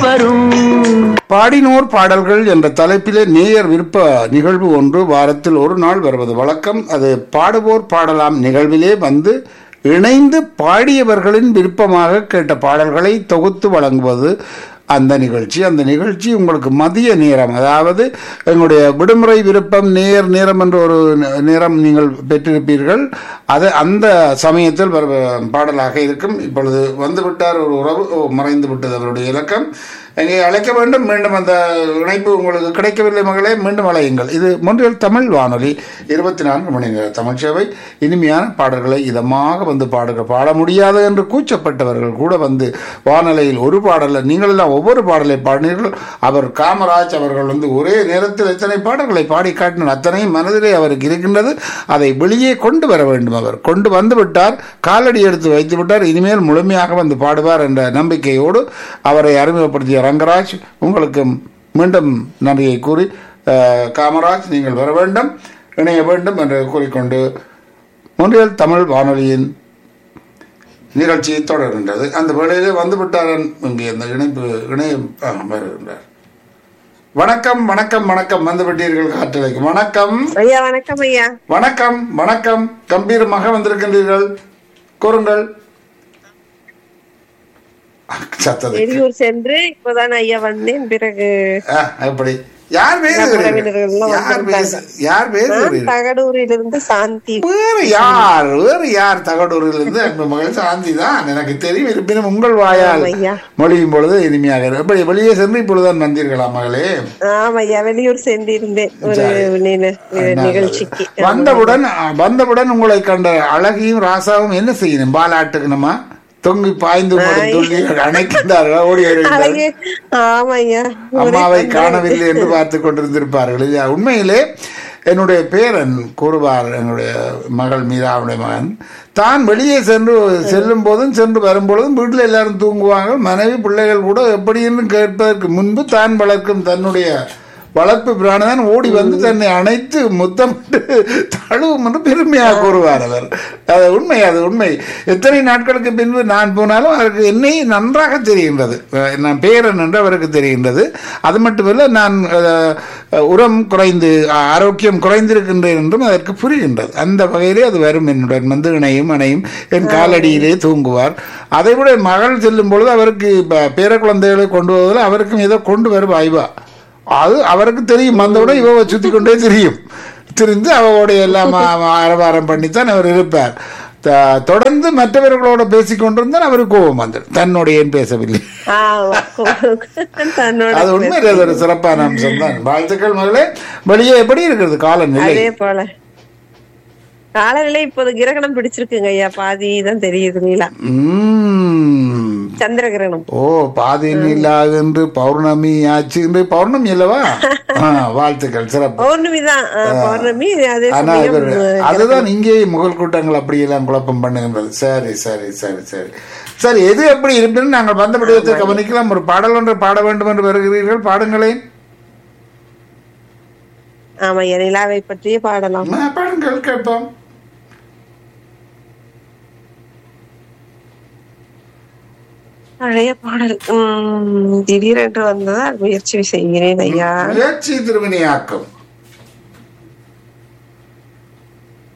வரும் பாடினோர் பாடல்கள் என்ற தலைப்பிலே நேயர் விருப்ப நிகழ்வு ஒன்று வாரத்தில் ஒரு நாள் வருவது வழக்கம் அது பாடுவோர் பாடலாம் நிகழ்விலே வந்து இணைந்து பாடியவர்களின் விருப்பமாக கேட்ட பாடல்களை தொகுத்து வழங்குவது அந்த நிகழ்ச்சி அந்த நிகழ்ச்சி உங்களுக்கு மதிய நேரம் அதாவது எங்களுடைய விடுமுறை விருப்பம் நேர் நேரம் என்ற ஒரு நே- நேரம் நீங்கள் பெற்றிருப்பீர்கள் அது அந்த சமயத்தில் வர பாடலாக இருக்கும் இப்பொழுது வந்துவிட்டார் ஒரு உறவு ஓ, மறைந்து விட்டது அவருடைய இலக்கம் எங்கே அழைக்க வேண்டும் மீண்டும் அந்த இணைப்பு உங்களுக்கு கிடைக்கவில்லை மகளே மீண்டும் அழையுங்கள் இது மொன்றியல் தமிழ் வானொலி இருபத்தி நான்கு மணி நேர தமிழ் சேவை இனிமையான பாடல்களை இதமாக வந்து பாடுக பாட முடியாது என்று கூச்சப்பட்டவர்கள் கூட வந்து வானொலியில் ஒரு பாடலில் நீங்கள் எல்லாம் ஒவ்வொரு பாடலை பாடினீர்கள் அவர் காமராஜ் அவர்கள் வந்து ஒரே நேரத்தில் எத்தனை பாடல்களை பாடி காட்டினார் அத்தனையும் மனதிலே அவருக்கு இருக்கின்றது அதை வெளியே கொண்டு வர வேண்டும் அவர் கொண்டு வந்து விட்டார் காலடி எடுத்து வைத்து விட்டார் இனிமேல் முழுமையாக வந்து பாடுவார் என்ற நம்பிக்கையோடு அவரை அறிமுகப்படுத்திய ரங்கராஜ் உங்களுக்கு மீண்டும் நன்றியை கூறி அஹ், காமராஜ் நீங்கள் வர வேண்டும் இணைய வேண்டும் என்று கூறிக்கொண்டு ஒன்றியல் தமிழ் வானொலியின் நிகழ்ச்சி தொடர்கின்றது அந்த வேளையிலே வந்து விட்டாரன் இங்கே அந்த இணைப்பு இணையம் ஆ, வருகின்றார் வணக்கம் வணக்கம் வணக்கம் வந்து விட்டீர்கள் காற்றலைக்கு வணக்கம் ஐயா வணக்கம் ஐயா வணக்கம் வணக்கம் கம்பீரமாக வந்திருக்கின்றீர்கள் கூறுங்கள் சத்தது வெளியூர் சென்று இப்போதான் ஐயா வந்தேன் பிறகு ஆ, எப்படி யார் பேசுகிறீர்கள் உறவினர்கள்லாம் யார் பேசு யார் நான் பேசுகிறீர்கள் தகடூரிலிருந்து சாந்தி வேறு யார் வேறு யார் தகடூரில் இருந்து அன்பு மகள் சாந்தி தான் எனக்கு தெரியும் இருப்பினும் உங்கள் வாயால் ஆமா ஐயா. மொழியும் பொழுது இனிமையாக இருக்கும். எப்படி வெளியே சென்று இப்பொழுதுதான் வந்தீர்களா மகளே ஆமா ஐயா வெளியூர் சென்றிருந்தேன் ஒரு நின- நிகழ்ச்சிக்கு வந்தவுடன் வந்தவுடன் உங்களை கண்ட அழகியும் ராசாவும் என்ன செய்யணும் பாலாட்டுக்கணுமா தொங்கி பாய்ந்து உங்களை துள்ளி அணைக்கின்றார்கள் ஓடி வருகின்றார்கள் அழகு ஆமா ஐயா அம்மாவை காணவில்லை என்று பார்த்து கொண்டிருந்திருப்பார்கள் இல்லையா உண்மையிலே என்னுடைய பேரன் கூறுவார் என்னுடைய மகள் மீதாவுடைய மகன் தான் வெளியே சென்று செல்லும் போதும் சென்று வரும்பொழுதும் வீட்டில் எல்லாரும் தூங்குவாங்க மனைவி பிள்ளைகள் கூட எப்படின்னு கேட்பதற்கு முன்பு தான் வளர்க்கும் தன்னுடைய வளர்ப்பு பிராணிதான் ஓடி வந்து தன்னை அணைத்து முத்தமிட்டு தழுவும் என்று பெருமையாக கூறுவார் அவர் அது உண்மை அது உண்மை எத்தனை நாட்களுக்கு பின்பு நான் போனாலும் அவருக்கு என்னை நன்றாக தெரிகின்றது அஹ் நான் பேரன் என்று அவருக்கு தெரிகின்றது அது மட்டுமல்ல நான் அஹ், உரம் குறைந்து அஹ், ஆரோக்கியம் குறைந்திருக்கின்றேன் என்றும் அதற்கு புரிகின்றது அந்த வகையிலே அது வரும் என்னுடன் வந்து இணையும் அணையும் என் காலடியிலே தூங்குவார் அதை விட என் மகள் செல்லும் பொழுது அவருக்கு ப- பேர குழந்தைகளை கொண்டு வருவதில் அவருக்கும் ஏதோ கொண்டு வரும் ஆய்வா அது அவருக்கு தெரியும் வந்தவுடன் இவ சுத்தி கொண்டே தெரியும் திரிந்து அவளுடைய எல்லாம் ஆரவாரம் பண்ணித்தான் அவர் இருப்பார் த- தொடர்ந்து மற்றவர்களோட பேசிக் கொண்டிருந்தால் அவருக்கு கோபம் வந்துடும் தன்னோட ஏன் பேசவில்லை ஆமா தன்னோட அது உண்மையிலே அது ஒரு சிறப்பான அம்சம் தான் வாழ்த்துக்கள் மகளே வெளியே எப்படி இருக்கிறது காலநிலை அதே போல காலநிலை இப்போது கிரகணம் பிடிச்சிருக்குங்க ஐயா பாதி தான் தெரியுது நீலா உம். சந்திர கிரகணம் ஓ பாதி நிலாது என்று பௌர்ணமி ஆச்சு என்று பௌர்ணமி அல்லவா ஆ, வாழ்த்துக்கள் சிறப்பு பௌர்ணமி தான் பௌர்ணமி அதே ஆனா சமயம் இவர் அதுதான் இங்கே முகல் கூட்டங்கள் அப்படியெல்லாம் குழப்பம் பண்ணுகின்றது சரி சரி சரி சரி சரி எது எப்படி இருப்பினும் நாங்கள் வந்த விடயத்தை கவனிக்கலாம் ஒரு பாடல் ஒன்று பாட வேண்டும் என்று வருகிறீர்கள் பாடுங்களேன் ஆமா ஐயா நிலாவை பற்றியே பாடலாம் ஆ, பாடுங்கள் கேட்போம் பழைய பாடல் உம் திடீரென்று வந்ததால் முயற்சி செய்கிறேன் ஐயா முயற்சி திருவினையாக்கும்